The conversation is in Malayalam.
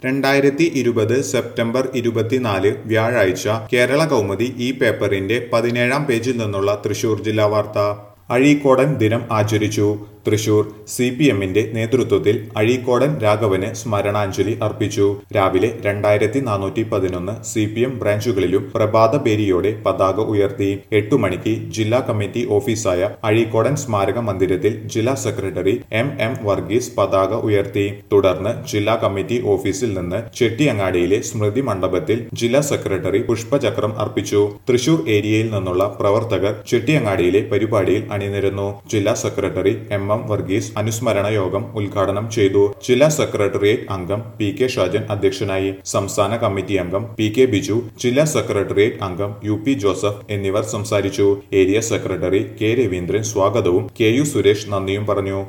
രണ്ടായിരത്തി ഇരുപത് സെപ്റ്റംബർ ഇരുപത്തിനാല് വ്യാഴാഴ്ച കേരള കൗമുദി ഈ പേപ്പറിന്റെ പതിനേഴാം പേജിൽ നിന്നുള്ള തൃശൂർ ജില്ലാ വാർത്ത അഴീക്കോടൻ ദിനം ആചരിച്ചു തൃശൂർ സി പി എമ്മിന്റെ നേതൃത്വത്തിൽ അഴീക്കോടൻ രാഘവന് സ്മരണാഞ്ജലി അർപ്പിച്ചു രാവിലെ രണ്ടായിരത്തി നാനൂറ്റി പതിനൊന്ന് സി പി എം ബ്രാഞ്ചുകളിലും പ്രഭാത പേരിയോടെ പതാക ഉയർത്തി എട്ടു മണിക്ക് ജില്ലാ കമ്മിറ്റി ഓഫീസായ അഴീക്കോടൻ സ്മാരക മന്ദിരത്തിൽ ജില്ലാ സെക്രട്ടറി എം എം വർഗീസ് പതാക ഉയർത്തി തുടർന്ന് ജില്ലാ കമ്മിറ്റി ഓഫീസിൽ നിന്ന് ചെട്ടിയങ്ങാടിയിലെ സ്മൃതി മണ്ഡപത്തിൽ ജില്ലാ സെക്രട്ടറി പുഷ്പചക്രം അർപ്പിച്ചു തൃശൂർ ഏരിയയിൽ നിന്നുള്ള പ്രവർത്തകർ ചെട്ടിയങ്ങാടിയിലെ പരിപാടിയിൽ അണിനിരന്നു ജില്ലാ സെക്രട്ടറി എം എം വർഗീസ് അനുസ്മരണ യോഗം ഉദ്ഘാടനം ചെയ്തു ജില്ലാ സെക്രട്ടേറിയറ്റ് അംഗം പി കെ ഷാജൻ അധ്യക്ഷനായി സംസ്ഥാന കമ്മിറ്റി അംഗം പി കെ ബിജു ജില്ലാ സെക്രട്ടേറിയറ്റ് അംഗം യു പി ജോസഫ് എന്നിവർ സംസാരിച്ചു ഏരിയ സെക്രട്ടറി കെ രവീന്ദ്രൻ സ്വാഗതവും കെ യു സുരേഷ് നന്ദിയും പറഞ്ഞു